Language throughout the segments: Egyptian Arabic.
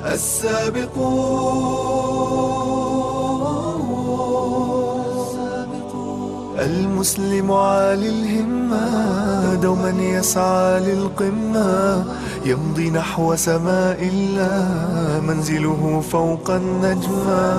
السابقون المسلم عالي الهمة دوما يسعى للقمة يمضي نحو سماء الله منزله فوق النجمة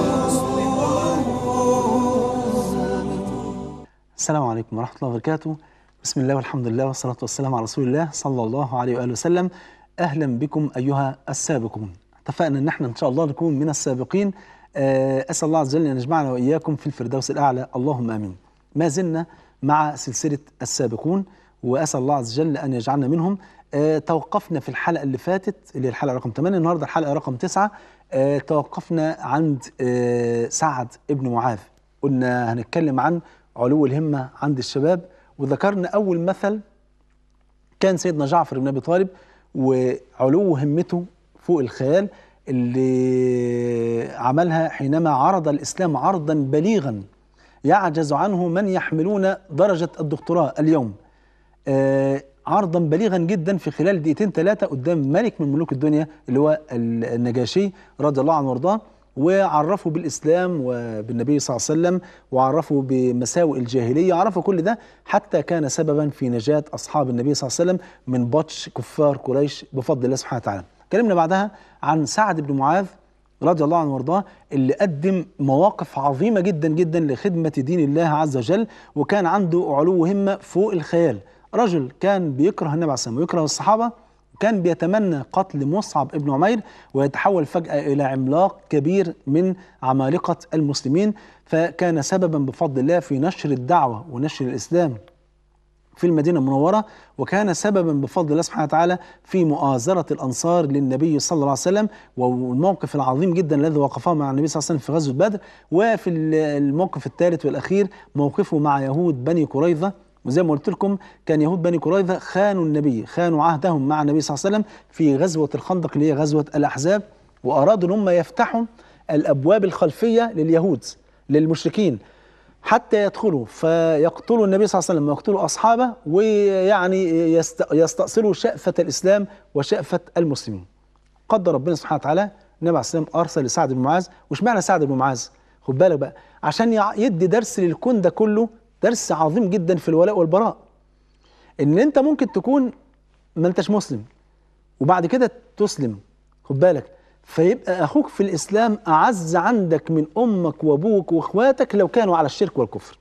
السلام عليكم ورحمة الله وبركاته بسم الله والحمد لله والصلاة والسلام على رسول الله صلى الله عليه وآله وسلم أهلا بكم أيها السابقون اتفقنا أن احنا إن شاء الله نكون من السابقين آه، أسأل الله عز وجل أن يجمعنا وإياكم في الفردوس الأعلى اللهم آمين ما زلنا مع سلسلة السابقون وأسأل الله عز وجل أن يجعلنا منهم آه، توقفنا في الحلقة اللي فاتت اللي هي الحلقة رقم 8 النهاردة الحلقة رقم 9 آه، توقفنا عند آه، سعد ابن معاذ قلنا هنتكلم عن علو الهمة عند الشباب وذكرنا أول مثل كان سيدنا جعفر بن أبي طالب وعلو همته فوق الخيال اللي عملها حينما عرض الإسلام عرضا بليغا يعجز عنه من يحملون درجة الدكتوراه اليوم آه، عرضا بليغا جدا في خلال دقيقتين ثلاثة قدام ملك من ملوك الدنيا اللي هو النجاشي رضي الله عنه وارضاه وعرفوا بالإسلام وبالنبي صلى الله عليه وسلم وعرفوا بمساوئ الجاهلية عرفوا كل ده حتى كان سببا في نجاة أصحاب النبي صلى الله عليه وسلم من بطش كفار قريش بفضل الله سبحانه وتعالى اتكلمنا بعدها عن سعد بن معاذ رضي الله عنه وارضاه اللي قدم مواقف عظيمة جدا جدا لخدمة دين الله عز وجل وكان عنده علو همة فوق الخيال رجل كان بيكره النبي عليه الصلاة والسلام ويكره الصحابة كان بيتمنى قتل مصعب ابن عمير ويتحول فجأة إلى عملاق كبير من عمالقة المسلمين فكان سببا بفضل الله في نشر الدعوة ونشر الإسلام في المدينة المنورة وكان سببا بفضل الله سبحانه وتعالى في مؤازرة الأنصار للنبي صلى الله عليه وسلم والموقف العظيم جدا الذي وقفه مع النبي صلى الله عليه وسلم في غزوة بدر وفي الموقف الثالث والأخير موقفه مع يهود بني قريظة وزي ما قلت لكم كان يهود بني قريظة خانوا النبي خانوا عهدهم مع النبي صلى الله عليه وسلم في غزوة الخندق اللي هي غزوة الأحزاب وأرادوا أن هم يفتحوا الأبواب الخلفية لليهود للمشركين حتى يدخلوا فيقتلوا النبي صلى الله عليه وسلم ويقتلوا أصحابه ويعني يست- يستأصلوا شأفة الإسلام وشأفة المسلمين قدر ربنا سبحانه وتعالى النبي عليه الصلاة والسلام أرسل لسعد بن معاذ وش معنى سعد بن معاذ خد بالك بقى عشان يع- يدي درس للكون ده كله درس عظيم جدا في الولاء والبراء ان انت ممكن تكون ما انتش مسلم وبعد كده تسلم خد بالك فيبقى اخوك في الاسلام اعز عندك من امك وابوك واخواتك لو كانوا على الشرك والكفر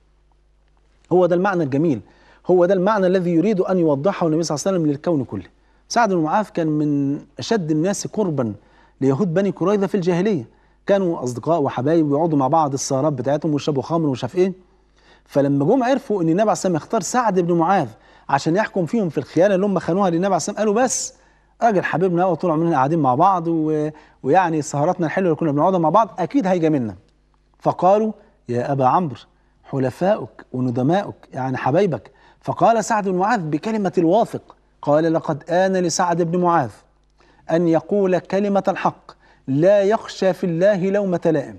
هو ده المعنى الجميل هو ده المعنى الذي يريد ان يوضحه النبي صلى الله عليه وسلم للكون كله سعد بن معاذ كان من اشد الناس قربا ليهود بني قريظه في الجاهليه كانوا اصدقاء وحبايب ويقعدوا مع بعض السهرات بتاعتهم ويشربوا خمر ومش عارف ايه فلما جم عرفوا ان النبي عليه الصلاه والسلام اختار سعد بن معاذ عشان يحكم فيهم في الخيانه اللي هم خانوها للنبي عليه الصلاه والسلام قالوا بس راجل حبيبنا وطول عمرنا قاعدين مع بعض و... ويعني سهراتنا الحلوه اللي كنا بنقعدها مع بعض اكيد هيجي منا فقالوا يا ابا عمرو حلفاؤك وندماؤك يعني حبايبك فقال سعد بن معاذ بكلمه الواثق قال لقد آن لسعد بن معاذ أن يقول كلمة الحق لا يخشى في الله لومة لائم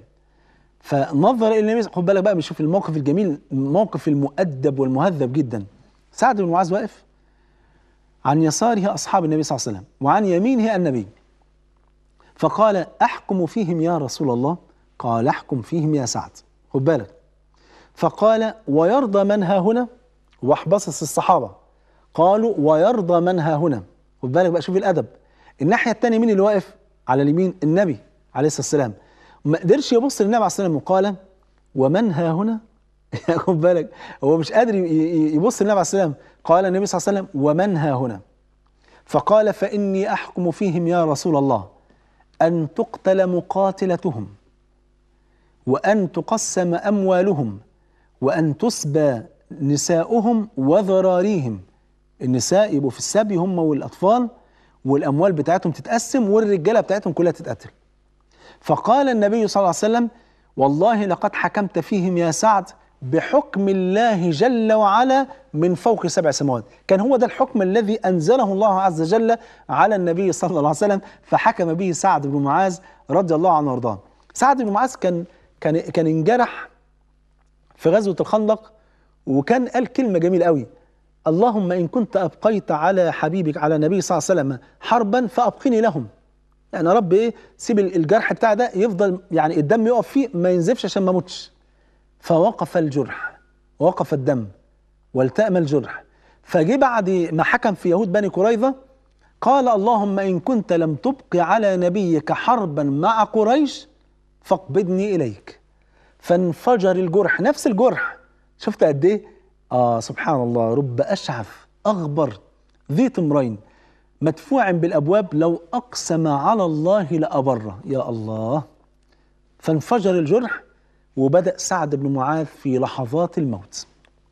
فنظر الى النبي خد بالك بقى بيشوف الموقف الجميل الموقف المؤدب والمهذب جدا سعد بن معاذ واقف عن يساره اصحاب النبي صلى الله عليه وسلم وعن يمينه النبي فقال احكم فيهم يا رسول الله قال احكم فيهم يا سعد خد بالك فقال ويرضى من ها هنا واحبصص الصحابه قالوا ويرضى من ها هنا خد بالك بقى شوف الادب الناحيه الثانيه مين اللي واقف على اليمين النبي عليه الصلاه والسلام ما قدرش يبص للنبي عليه الصلاه والسلام وقال ومن ها هنا خد بالك هو مش قادر ي- ي- يبص للنبي عليه الصلاه والسلام قال النبي صلى الله عليه وسلم ومن ها هنا فقال فاني احكم فيهم يا رسول الله ان تقتل مقاتلتهم وان تقسم اموالهم وان تسبى نساؤهم وذراريهم النساء يبقوا في السبي هم والاطفال والاموال بتاعتهم تتقسم والرجاله بتاعتهم كلها تتقتل فقال النبي صلى الله عليه وسلم والله لقد حكمت فيهم يا سعد بحكم الله جل وعلا من فوق سبع سماوات كان هو ده الحكم الذي أنزله الله عز وجل على النبي صلى الله عليه وسلم فحكم به سعد بن معاذ رضي الله عنه وارضاه سعد بن معاذ كان كان كان انجرح في غزوة الخندق وكان قال كلمة جميلة قوي اللهم إن كنت أبقيت على حبيبك على النبي صلى الله عليه وسلم حربا فأبقني لهم يعني يا رب ايه سيب الجرح بتاع ده يفضل يعني الدم يقف فيه ما ينزفش عشان ما اموتش فوقف الجرح وقف الدم والتأم الجرح فجي بعد ما حكم في يهود بني قريظة قال اللهم إن كنت لم تبق على نبيك حربا مع قريش فاقبضني إليك فانفجر الجرح نفس الجرح شفت قد ايه اه سبحان الله رب اشعث اغبر ذي تمرين مدفوع بالابواب لو اقسم على الله لابره يا الله فانفجر الجرح وبدا سعد بن معاذ في لحظات الموت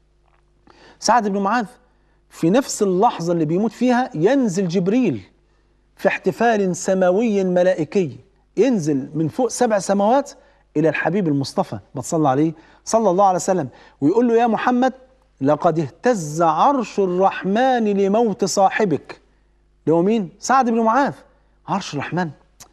سعد بن معاذ في نفس اللحظه اللي بيموت فيها ينزل جبريل في احتفال سماوي ملائكي ينزل من فوق سبع سماوات الى الحبيب المصطفى ما تصلى عليه صلى الله عليه وسلم ويقول له يا محمد لقد اهتز عرش الرحمن لموت صاحبك اللي هو مين سعد بن معاذ عرش الرحمن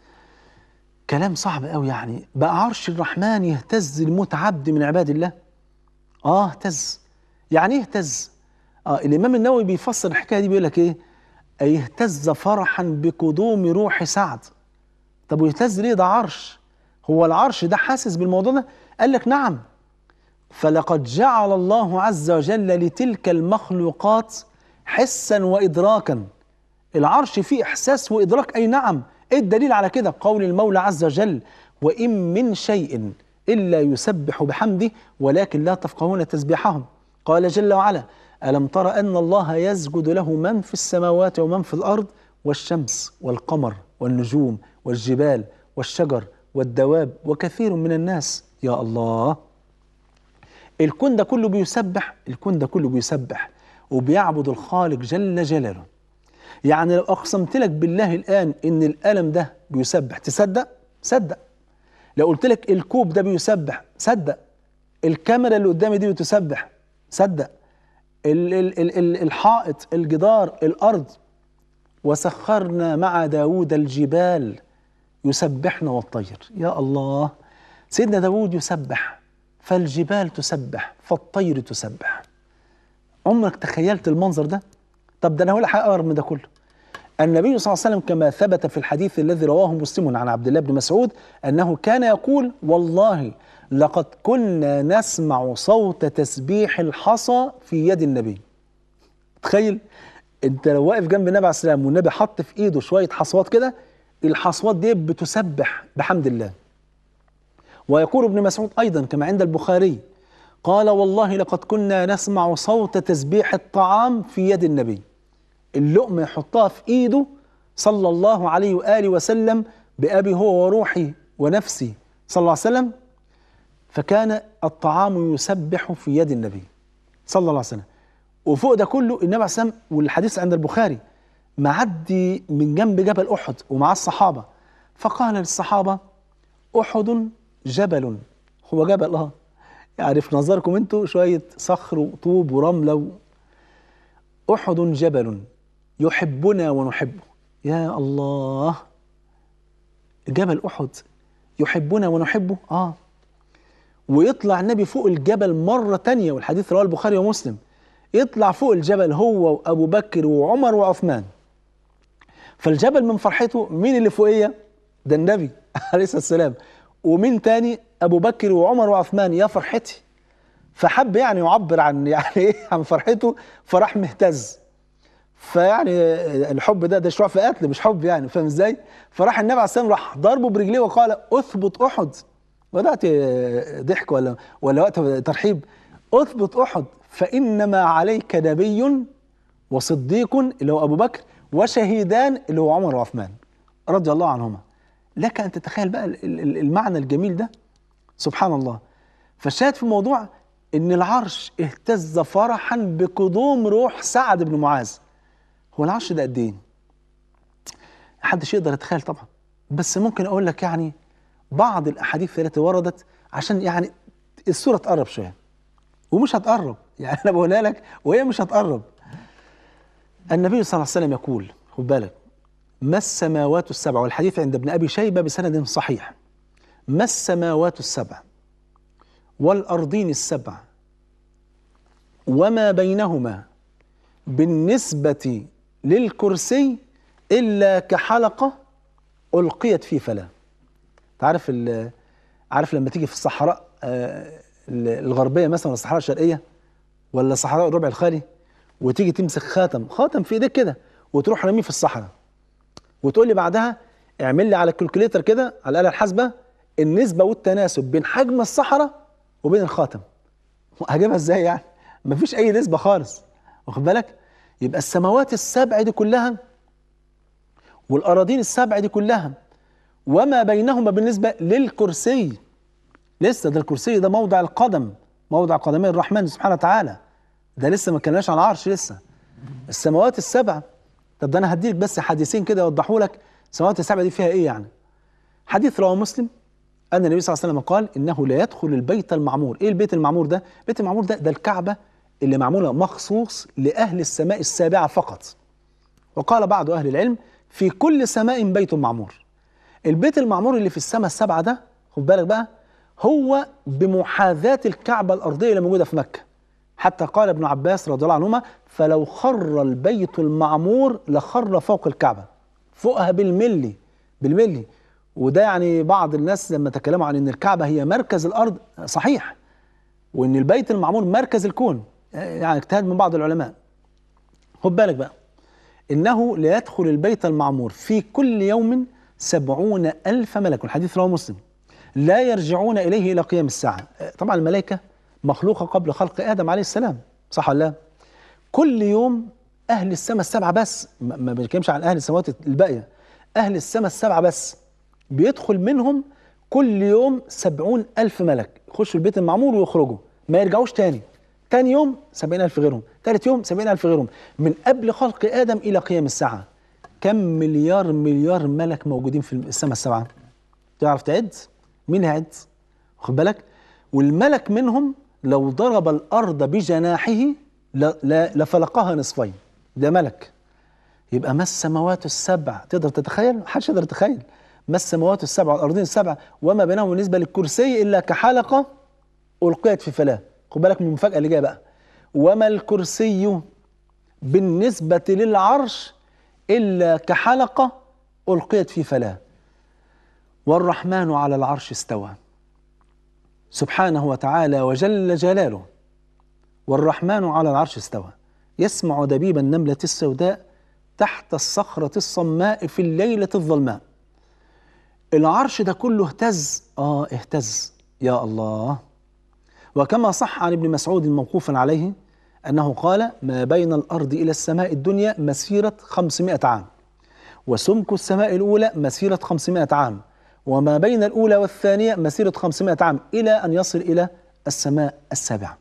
كلام صعب قوي يعني بقى عرش الرحمن يهتز لموت عبد من عباد الله اه اهتز يعني ايه اهتز اه الامام النووي بيفسر الحكايه دي بيقول لك ايه أي اهتز فرحا بقدوم روح سعد طب ويهتز ليه ده عرش هو العرش ده حاسس بالموضوع ده قال لك نعم فلقد جعل الله عز وجل لتلك المخلوقات حسا وادراكا العرش فيه احساس وادراك اي نعم ايه الدليل على كده قول المولى عز وجل وان من شيء الا يسبح بحمده ولكن لا تفقهون تسبيحهم قال جل وعلا الم تر ان الله يسجد له من في السماوات ومن في الارض والشمس والقمر والنجوم والجبال والشجر والدواب وكثير من الناس يا الله الكون ده كله بيسبح الكون ده كله بيسبح وبيعبد الخالق جل جلاله يعني لو اقسمت لك بالله الان ان القلم ده بيسبح تصدق صدق لو قلت لك الكوب ده بيسبح صدق الكاميرا اللي قدامي دي بتسبح صدق ال ال ال ال الحائط الجدار الارض وسخرنا مع داود الجبال يسبحن والطير يا الله سيدنا داود يسبح فالجبال تسبح فالطير تسبح عمرك تخيلت المنظر ده طب ده انا هقول حاجه اقرب من ده كله النبي صلى الله عليه وسلم كما ثبت في الحديث الذي رواه مسلم عن عبد الله بن مسعود انه كان يقول والله لقد كنا نسمع صوت تسبيح الحصى في يد النبي تخيل انت لو واقف جنب النبي عليه السلام والنبي حط في ايده شويه حصوات كده الحصوات دي بتسبح بحمد الله ويقول ابن مسعود ايضا كما عند البخاري قال والله لقد كنا نسمع صوت تسبيح الطعام في يد النبي اللقمه يحطها في ايده صلى الله عليه واله وسلم بابي هو وروحي ونفسي صلى الله عليه وسلم فكان الطعام يسبح في يد النبي صلى الله عليه وسلم وفوق ده كله النبي عليه السلام والحديث عند البخاري معدي من جنب جبل احد ومعاه الصحابه فقال للصحابه احد جبل هو جبل اه يعني في نظركم انتوا شويه صخر وطوب ورمله و... احد جبل يحبنا ونحبه يا الله جبل احد يحبنا ونحبه اه ويطلع النبي فوق الجبل مرة تانية والحديث رواه البخاري ومسلم يطلع فوق الجبل هو وأبو بكر وعمر وعثمان فالجبل من فرحته مين اللي فوقيه ده النبي عليه الصلاة والسلام ومين تاني أبو بكر وعمر وعثمان يا فرحتي فحب يعني يعبر عن يعني ايه عن فرحته فراح مهتز فيعني الحب ده ده شعور في قتل مش حب يعني فاهم ازاي؟ فراح النبي عليه الصلاه والسلام راح ضربه برجليه وقال اثبت احد بدات ضحك ولا ولا وقت ترحيب اثبت احد فانما عليك نبي وصديق اللي هو ابو بكر وشهيدان اللي هو عمر وعثمان رضي الله عنهما لك ان تتخيل بقى المعنى الجميل ده سبحان الله فالشاهد في الموضوع ان العرش اهتز فرحا بقدوم روح سعد بن معاذ هو العرش ده قد ايه محدش يقدر يتخيل طبعا بس ممكن اقول لك يعني بعض الاحاديث التي وردت عشان يعني الصوره تقرب شويه ومش هتقرب يعني انا بقولها لك وهي مش هتقرب النبي صلى الله عليه وسلم يقول خد بالك ما السماوات السبع والحديث عند ابن ابي شيبه بسند صحيح ما السماوات السبع والارضين السبع وما بينهما بالنسبه للكرسي الا كحلقه ألقيت في فلاة تعرف ال- عارف لما تيجي في الصحراء آه، ال- الغربية مثلا الصحراء الشرقية ولا صحراء الربع الخالي وتيجي تمسك خاتم خاتم في ايديك كده وتروح رميه في الصحراء وتقول لي بعدها اعمل لي على الكالكوليتر كده على الآلة الحاسبة النسبة والتناسب بين حجم الصحراء وبين الخاتم هجيبها ازاي يعني مفيش اي نسبة خالص واخد بالك يبقى السماوات السبع دي كلها والأراضين السبع دي كلها وما بينهما بالنسبة للكرسي لسه ده الكرسي ده موضع القدم موضع قدمي الرحمن سبحانه وتعالى ده لسه ما اتكلمناش عن العرش لسه السماوات السبع طب ده انا هديك بس حديثين كده يوضحوا لك السماوات السبع دي فيها ايه يعني حديث رواه مسلم ان النبي صلى الله عليه وسلم قال انه لا يدخل البيت المعمور ايه البيت المعمور ده البيت المعمور ده ده الكعبه اللي معموله مخصوص لاهل السماء السابعه فقط وقال بعض اهل العلم في كل سماء بيت معمور البيت المعمور اللي في السماء السبعه ده خد بالك بقى هو بمحاذاة الكعبة الأرضية اللي موجودة في مكة حتى قال ابن عباس رضي الله عنهما فلو خر البيت المعمور لخر فوق الكعبة فوقها بالملي بالملي وده يعني بعض الناس لما تكلموا عن ان الكعبة هي مركز الأرض صحيح وان البيت المعمور مركز الكون يعني اجتهاد من بعض العلماء خد بالك بقى إنه لا يدخل البيت المعمور في كل يوم سبعون ألف ملك الحديث رواه مسلم لا يرجعون إليه إلى قيام الساعة طبعا الملائكة مخلوقة قبل خلق آدم عليه السلام صح ولا لا كل يوم أهل السماء السبعة بس ما ما بنتكلمش عن أهل السماوات الباقية أهل السماء السبعة بس بيدخل منهم كل يوم سبعون ألف ملك يخشوا البيت المعمور ويخرجوا ما يرجعوش تاني تاني يوم سبعين ألف غيرهم تالت يوم سبعين ألف غيرهم من قبل خلق آدم إلى قيام الساعة كم مليار مليار ملك موجودين في السماء السبعة تعرف تعد مين هيعد واخد بالك والملك منهم لو ضرب الأرض بجناحه ل- ل- لفلقها نصفين ده ملك يبقى ما السماوات السبع تقدر تتخيل محدش يقدر يتخيل ما السماوات السبع والأرضين السبع وما بينهم بالنسبة للكرسي إلا كحلقة ألقيت في فلاة خد بالك من المفاجأة اللي جاية بقى وما الكرسي بالنسبة للعرش إلا كحلقة ألقيت في فلاة والرحمن على العرش استوى سبحانه وتعالى وجل جلاله والرحمن على العرش استوى يسمع دبيب النملة السوداء تحت الصخرة الصماء في الليلة الظلماء العرش ده كله اهتز اه اهتز يا الله وكما صح عن ابن مسعود موقوفا عليه أنه قال ما بين الأرض إلى السماء الدنيا مسيرة خمسمائة عام وسمك السماء الأولى مسيرة خمسمائة عام وما بين الأولى والثانية مسيرة خمسمائة عام إلى أن يصل إلى السماء السابعة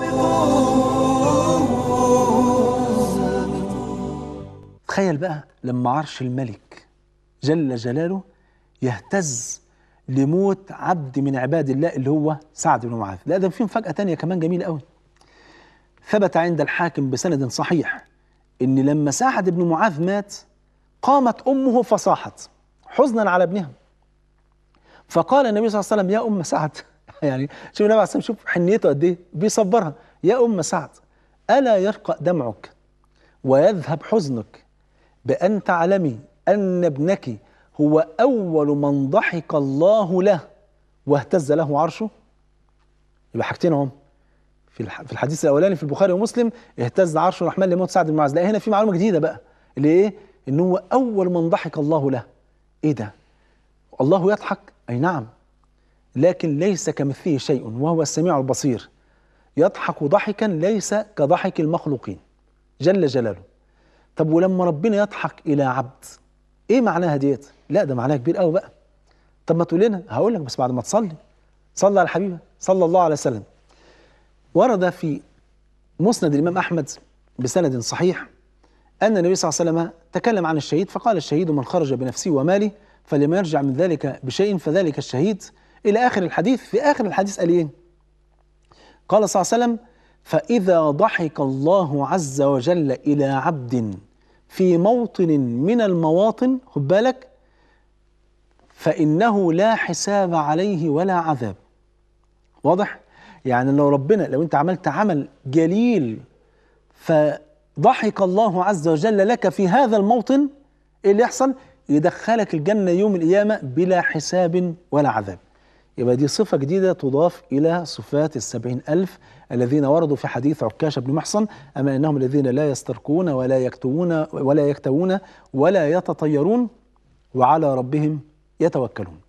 تخيل بقى لما عرش الملك جل جلاله يهتز لموت عبد من عباد الله اللي هو سعد بن معاذ لا ده في مفاجأة تانية كمان جميلة قوي ثبت عند الحاكم بسند صحيح ان لما سعد بن معاذ مات قامت امه فصاحت حزنا على ابنها فقال النبي صلى الله عليه وسلم يا ام سعد يعني شوف النبي عليه الصلاه والسلام شوف حنيته قد ايه بيصبرها يا ام سعد الا يرقى دمعك ويذهب حزنك بان تعلمي ان ابنك هو اول من ضحك الله له واهتز له عرشه يبقى حاجتين اهم في الح- في الحديث الاولاني في البخاري ومسلم اهتز عرش الرحمن لموت سعد بن معاذ لا هنا في معلومه جديده بقى اللي ايه ان هو اول من ضحك الله له ايه ده الله يضحك اي نعم لكن ليس كمثله شيء وهو السميع البصير يضحك ضحكا ليس كضحك المخلوقين جل جلاله طب ولما ربنا يضحك الى عبد ايه معناها ديت لا ده معناها كبير قوي بقى طب ما تقول لنا هقول لك بس بعد ما تصلي صلى على الحبيب صلى الله عليه وسلم ورد في مسند الإمام أحمد بسند صحيح أن النبي صلى الله عليه وسلم تكلم عن الشهيد فقال الشهيد من خرج بنفسه وماله فلما يرجع من ذلك بشيء فذلك الشهيد إلى آخر الحديث في آخر الحديث قال إيه؟ قال صلى الله عليه وسلم فإذا ضحك الله عز وجل إلى عبد في موطن من المواطن خد بالك فإنه لا حساب عليه ولا عذاب واضح؟ يعني لو ربنا لو انت عملت عمل جليل فضحك الله عز وجل لك في هذا الموطن ايه اللي يحصل؟ يدخلك الجنة يوم القيامة بلا حساب ولا عذاب يبقى دي صفة جديدة تضاف إلى صفات السبعين ألف الذين وردوا في حديث عكاشة بن محصن أما إنهم الذين لا يسترقون ولا يكتوون ولا يكتوون ولا يتطيرون وعلى ربهم يتوكلون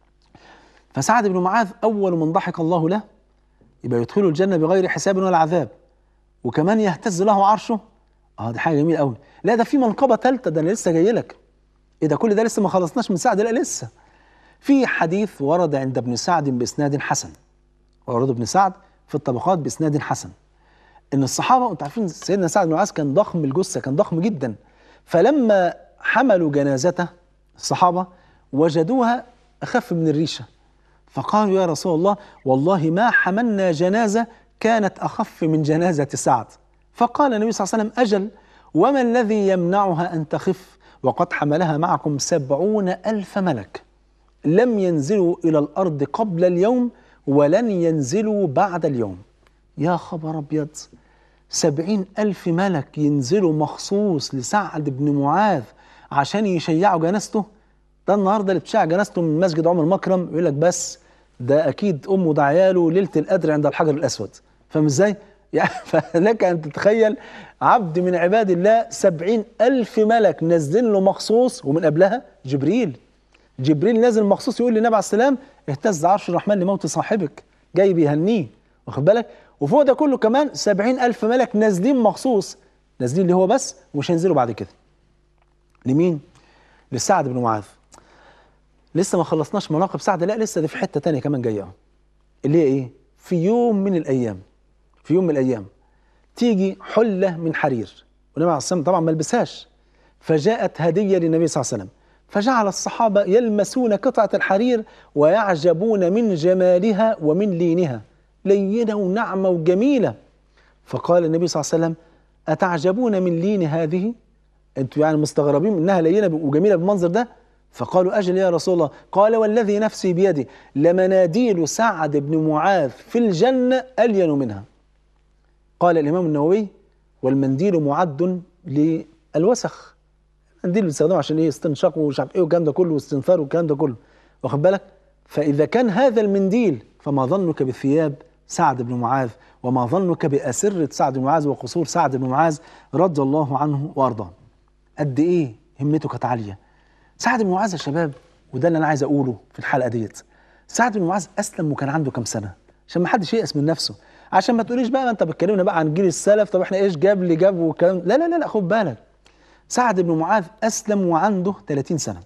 فسعد بن معاذ أول من ضحك الله له يبقى يدخله الجنة بغير حساب ولا عذاب وكمان يهتز له عرشه اه دي حاجة جميلة قوي لا ده في منقبة ثالثة ده أنا لسه جاي لك إيه ده كل ده لسه ما خلصناش من سعد لا لسه في حديث ورد عند ابن سعد بإسناد حسن ورد ابن سعد في الطبقات بإسناد حسن إن الصحابة أنتوا عارفين سيدنا سعد بن معاذ كان ضخم الجثة كان ضخم جدا فلما حملوا جنازته الصحابة وجدوها أخف من الريشة فقالوا يا رسول الله والله ما حملنا جنازة كانت أخف من جنازة سعد فقال النبي صلى الله عليه وسلم أجل وما الذي يمنعها أن تخف وقد حملها معكم سبعون ألف ملك لم ينزلوا إلى الأرض قبل اليوم ولن ينزلوا بعد اليوم يا خبر أبيض سبعين ألف ملك ينزلوا مخصوص لسعد بن معاذ عشان يشيعوا جنازته ده النهارده اللي بتشيع جنازته من مسجد عمر مكرم يقول لك بس ده اكيد امه ده عياله ليله القدر عند الحجر الاسود فاهم ازاي؟ يعني فلك ان تتخيل عبد من عباد الله سبعين ألف ملك نازلين له مخصوص ومن قبلها جبريل جبريل نازل مخصوص يقول للنبي عليه السلام اهتز عرش الرحمن لموت صاحبك جاي بيهنيه واخد بالك وفوق ده كله كمان سبعين ألف ملك نازلين مخصوص نازلين اللي هو بس ومش هينزلوا بعد كده لمين؟ لسعد بن معاذ لسه ما خلصناش مناقب سعد لا لسه دي في حته تانية كمان جايه اهو اللي هي ايه؟ في يوم من الايام في يوم من الايام تيجي حله من حرير والنبي عليه الصلاه طبعا ما لبسهاش فجاءت هديه للنبي صلى الله عليه وسلم فجعل الصحابه يلمسون قطعه الحرير ويعجبون من جمالها ومن لينها لينه وناعمه وجميله فقال النبي صلى الله عليه وسلم اتعجبون من لين هذه؟ انتوا يعني مستغربين انها لينه وجميله بالمنظر ده؟ فقالوا أجل يا رسول الله قال والذي نفسي بيدي لمناديل سعد بن معاذ في الجنة ألين منها قال الإمام النووي والمنديل معد للوسخ المنديل بيستخدمه عشان ايه استنشاق ومش عارف ايه والكلام ده كله واستنثار والكلام ده كله واخد بالك فإذا كان هذا المنديل فما ظنك بثياب سعد بن معاذ وما ظنك بأسرة سعد بن معاذ وقصور سعد بن معاذ رضي الله عنه وأرضاه قد إيه همته كانت عالية سعد بن معاذ يا شباب وده اللي انا عايز اقوله في الحلقه ديت سعد بن معاذ اسلم وكان عنده كام سنه عشان ما حدش ييأس من نفسه عشان ما تقوليش بقى ما انت بتكلمنا بقى عن جيل السلف طب احنا ايش جاب اللي جاب والكلام لا لا لا لا خد بالك سعد بن معاذ اسلم وعنده 30 سنه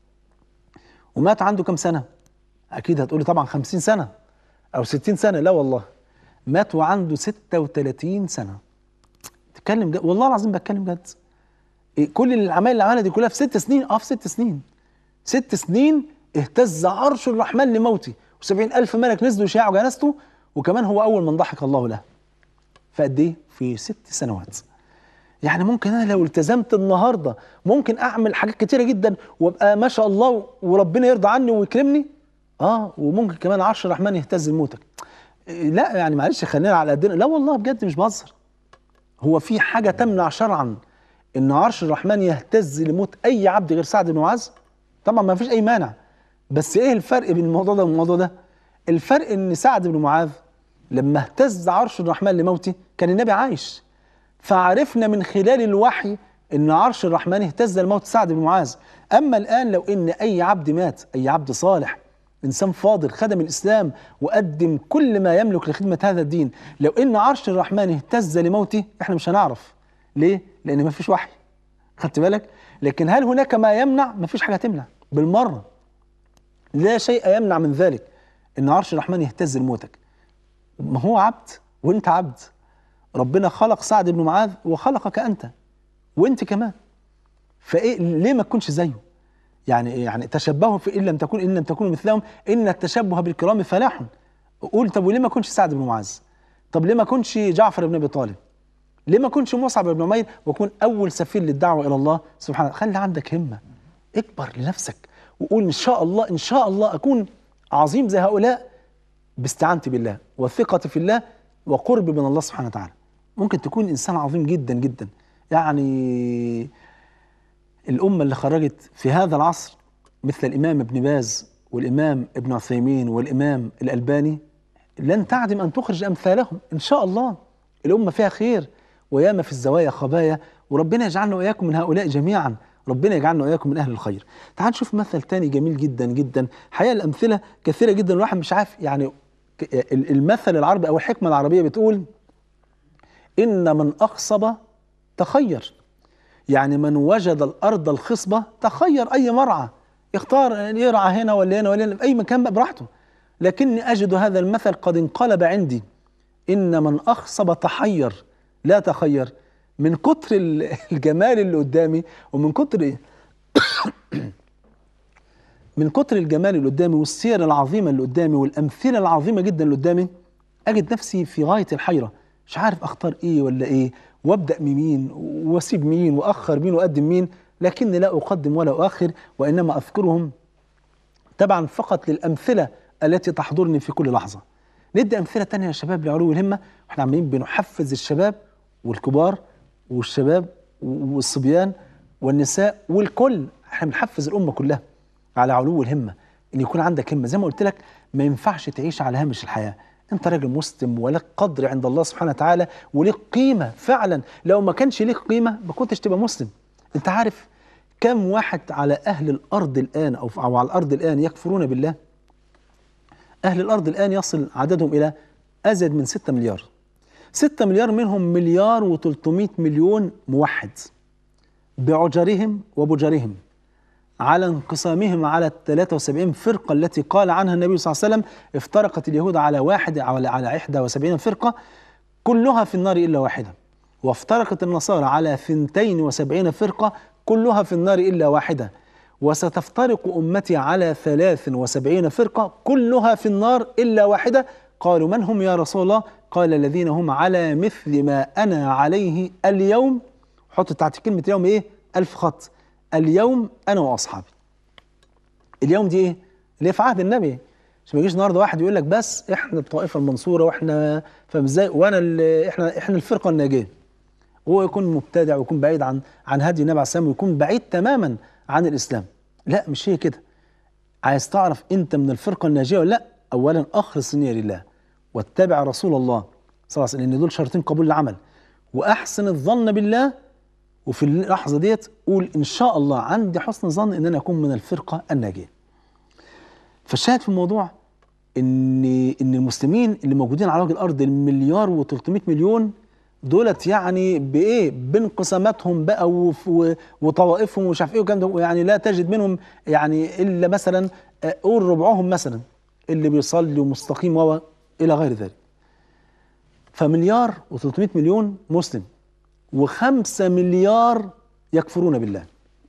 ومات عنده كام سنه اكيد هتقولي طبعا 50 سنه او 60 سنه لا والله مات وعنده 36 سنه تتكلم جد والله العظيم بتكلم جد إيه كل الاعمال اللي عملها دي كلها في ست سنين اه في ست سنين ست سنين اهتز عرش الرحمن لموته وسبعين ألف ملك نزلوا يشيعوا جنازته وكمان هو أول من ضحك الله له فقد إيه؟ في ست سنوات يعني ممكن أنا لو التزمت النهاردة ممكن أعمل حاجات كتيرة جدا وأبقى ما شاء الله وربنا يرضى عني ويكرمني اه وممكن كمان عرش الرحمن يهتز لموتك إيه لا يعني معلش خلينا على قدنا لا والله بجد مش بهزر هو في حاجة تمنع شرعا ان عرش الرحمن يهتز لموت اي عبد غير سعد بن معاذ طبعا ما فيش اي مانع بس ايه الفرق بين الموضوع ده والموضوع ده الفرق ان سعد بن معاذ لما اهتز عرش الرحمن لموته كان النبي عايش فعرفنا من خلال الوحي ان عرش الرحمن اهتز لموت سعد بن معاذ اما الان لو ان اي عبد مات اي عبد صالح انسان فاضل خدم الاسلام وقدم كل ما يملك لخدمه هذا الدين لو ان عرش الرحمن اهتز لموته احنا مش هنعرف ليه لان ما فيش وحي خدت بالك لكن هل هناك ما يمنع ما فيش حاجه تمنع بالمره لا شيء يمنع من ذلك ان عرش الرحمن يهتز لموتك ما هو عبد وانت عبد ربنا خلق سعد بن معاذ وخلقك انت وانت كمان فايه ليه ما تكونش زيه يعني يعني تشبهوا في ان لم تكون ان لم تكونوا مثلهم ان التشبه بالكرام فلاح قول طب وليه ما كنش سعد بن معاذ طب ليه ما كنش جعفر بن ابي طالب ليه ما كنش مصعب بن عمير وكون اول سفير للدعوه الى الله سبحانه خلي عندك همه اكبر لنفسك وقول ان شاء الله ان شاء الله اكون عظيم زي هؤلاء باستعانتي بالله وثقتي في الله وقربي من الله سبحانه وتعالى ممكن تكون انسان عظيم جدا جدا يعني الأمة اللي خرجت في هذا العصر مثل الإمام ابن باز والإمام ابن عثيمين والإمام الألباني لن تعدم أن تخرج أمثالهم إن شاء الله الأمة فيها خير وياما في الزوايا خبايا وربنا يجعلنا وإياكم من هؤلاء جميعا ربنا يجعلنا وإياكم من أهل الخير تعال نشوف مثل تاني جميل جدا جدا حقيقة الأمثلة كثيرة جدا الواحد مش عارف يعني ك- المثل العربي أو الحكمة العربية بتقول إن من أخصب تخير يعني من وجد الأرض الخصبة تخير أي مرعى يختار يرعى هنا ولا هنا ولا هنا في أي مكان بقى براحته لكني أجد هذا المثل قد انقلب عندي إن من أخصب تحير لا تخير من كتر ال- الجمال اللي قدامي ومن كتر من كتر الجمال اللي قدامي والسير العظيمة اللي قدامي والأمثلة العظيمة جدا اللي قدامي أجد نفسي في غاية الحيرة مش عارف أختار إيه ولا إيه وأبدأ بمين وأسيب مين وأخر مين وأقدم مين لكني لا أقدم ولا أؤخر وإنما أذكرهم طبعا فقط للأمثلة التي تحضرني في كل لحظة ندي أمثلة تانية يا شباب لعلو الهمة واحنا عمالين بنحفز الشباب والكبار والشباب والصبيان والنساء والكل احنا بنحفز الأمة كلها على علو الهمة ان يكون عندك همة زي ما قلت لك ما ينفعش تعيش على هامش الحياة انت راجل مسلم ولك قدر عند الله سبحانه وتعالى وليك قيمة فعلا لو ما كانش ليك قيمة ما كنتش تبقى مسلم انت عارف كم واحد على أهل الأرض الآن أو أو على الأرض الآن يكفرون بالله أهل الأرض الآن يصل عددهم إلى أزيد من 6 مليار 6 مليار منهم مليار و300 مليون موحد بعجرهم وبجرهم على انقسامهم على ال 73 فرقة التي قال عنها النبي صلى الله عليه وسلم افترقت اليهود على واحد على على 71 فرقة كلها في النار إلا واحدة وافترقت النصارى على 72 فرقة كلها في النار إلا واحدة وستفترق أمتي على 73 فرقة كلها في النار إلا واحدة قالوا من هم يا رسول الله قال الذين هم على مثل ما أنا عليه اليوم حط تحت كلمة اليوم إيه ألف خط اليوم أنا وأصحابي اليوم دي إيه اللي هي في عهد النبي عشان ما يجيش النهارده واحد يقول لك بس احنا الطائفه المنصوره واحنا فاهم ازاي وانا ال- احنا احنا الفرقه الناجيه هو يكون مبتدع ويكون بعيد عن عن هدي النبي عليه السلام ويكون بعيد تماما عن الاسلام لا مش هي كده عايز تعرف انت من الفرقه الناجيه ولا لا اولا اخلص النيه لله واتبع رسول الله صلى الله عليه وسلم لان دول شرطين قبول العمل واحسن الظن بالله وفي اللحظه ديت قول ان شاء الله عندي حسن ظن ان انا اكون من الفرقه الناجيه فالشاهد في الموضوع ان ان المسلمين اللي موجودين على وجه الارض المليار و300 مليون دولت يعني بايه بانقساماتهم بقى وف- و- وطوائفهم ومش عارف ايه والكلام ده يعني لا تجد منهم يعني الا مثلا آه، قول ربعهم مثلا اللي بيصلي ومستقيم و الى غير ذلك فمليار و300 مليون مسلم وخمسة مليار يكفرون بالله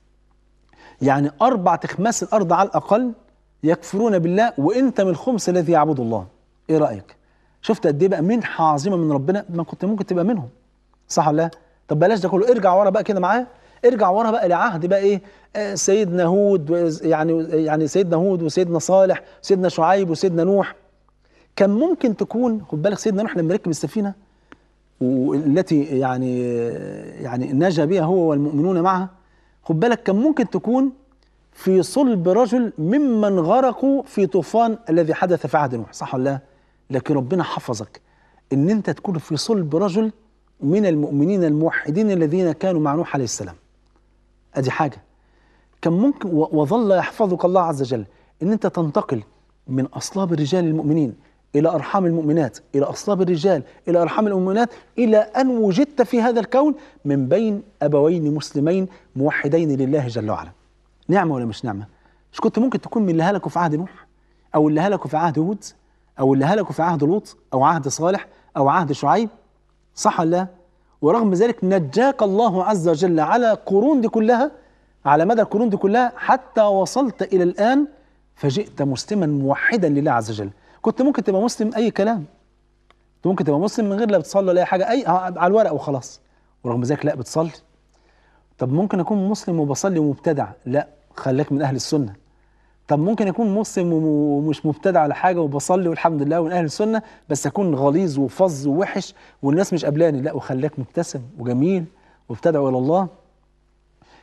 يعني أربع تخماس الأرض على الأقل يكفرون بالله وأنت من الخمس الذي يعبد الله إيه رأيك؟ شفت قد إيه بقى منحة عظيمة من ربنا ما كنت ممكن تبقى منهم صح ولا لا؟ طب بلاش ده كله ارجع ورا بقى كده معايا ارجع ورا بقى لعهد بقى ايه آه سيدنا هود و- يعني يعني سيدنا هود وسيدنا صالح وسيدنا شعيب وسيدنا نوح كان ممكن تكون خد بالك سيدنا نوح لما ركب السفينه والتي يعني يعني نجا بها هو والمؤمنون معها خد بالك كان ممكن تكون في صلب رجل ممن غرقوا في طوفان الذي حدث في عهد نوح صح ولا لا؟ لكن ربنا حفظك ان انت تكون في صلب رجل من المؤمنين الموحدين الذين كانوا مع نوح عليه السلام ادي حاجه كان ممكن و- وظل يحفظك الله عز وجل ان انت تنتقل من اصلاب الرجال المؤمنين الى ارحام المؤمنات الى اصلاب الرجال الى ارحام المؤمنات الى ان وجدت في هذا الكون من بين ابوين مسلمين موحدين لله جل وعلا نعمه ولا مش نعمه مش كنت ممكن تكون من اللي هلكوا في عهد نوح او اللي هلكوا في عهد هود او اللي هلكوا في عهد لوط او عهد صالح او عهد شعيب صح ولا لا ورغم ذلك نجاك الله عز وجل على قرون دي كلها على مدى القرون دي كلها حتى وصلت الى الان فجئت مسلما موحدا لله عز وجل كنت ممكن تبقى مسلم اي كلام كنت ممكن تبقى مسلم من غير لا بتصلي ولا اي حاجه اي على الورق وخلاص ورغم ذلك لا بتصلي طب ممكن اكون مسلم وبصلي ومبتدع لا خليك من اهل السنه طب ممكن اكون مسلم وم- ومش مبتدع على حاجه وبصلي والحمد لله ومن اهل السنه بس اكون غليظ وفظ ووحش والناس مش قبلاني لا وخليك مبتسم وجميل وابتدعوا الى الله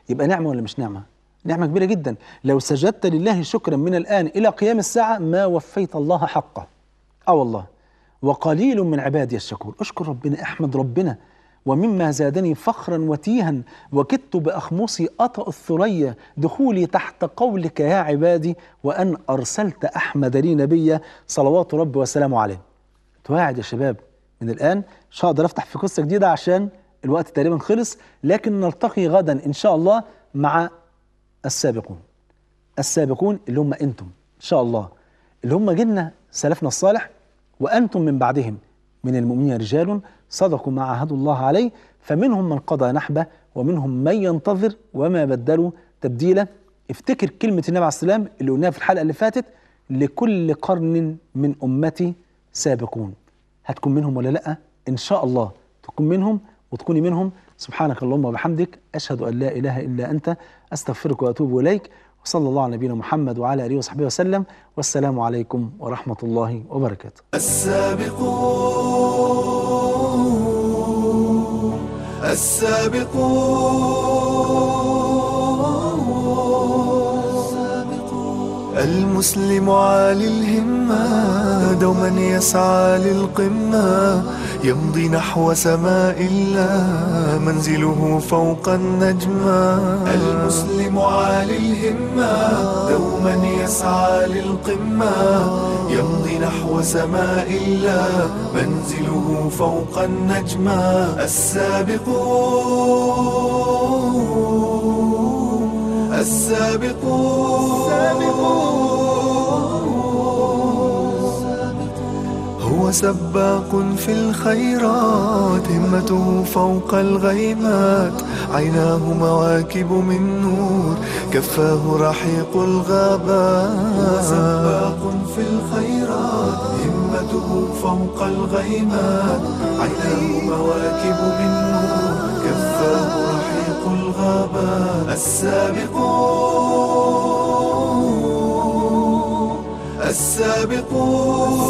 يبقى نعمة ولا مش نعمة نعمة كبيرة جدا لو سجدت لله شكرا من الآن إلى قيام الساعة ما وفيت الله حقه اه والله وقليل من عبادي الشكور اشكر ربنا احمد ربنا ومما زادني فخرا وتيها وكدت بأخمصي أطأ الثريا دخولي تحت قولك يا عبادي وأن أرسلت أحمد لي نبيا صلوات ربي وسلامه عليه تواعد يا شباب من الآن مش هقدر أفتح في قصة جديدة عشان الوقت تقريبا خلص لكن نلتقي غدا إن شاء الله مع السابقون السابقون اللي هم أنتم إن شاء الله اللي هم جيلنا سلفنا الصالح وأنتم من بعدهم من المؤمنين رجال صدقوا ما عاهدوا الله عليه فمنهم من قضى نحبه ومنهم من ينتظر وما بدلوا تبديلا افتكر كلمة النبي عليه السلام اللي قلناها في الحلقة اللي فاتت لكل قرن من أمتي سابقون هتكون منهم ولا لأ إن شاء الله تكون منهم وتكوني منهم سبحانك اللهم وبحمدك أشهد أن لا إله إلا أنت أستغفرك وأتوب إليك وصلى الله على نبينا محمد وعلى آله وصحبه وسلم والسلام عليكم ورحمة الله وبركاته السابقون السابقون المسلم عالي الهمة دوما يسعى للقمة يمضي نحو سماء الله منزله فوق النجمة المسلم عالي الهمة دوما يسعى للقمة يمضي نحو سماء الله منزله فوق النجمة السابقون السابقون هو سباق في الخيرات همته فوق الغيمات عيناه مواكب من نور كفاه رحيق الغابات هو سباق في الخيرات همته فوق الغيمات عيناه مواكب من نور كفاه رحيق الغابات السابقون السابقون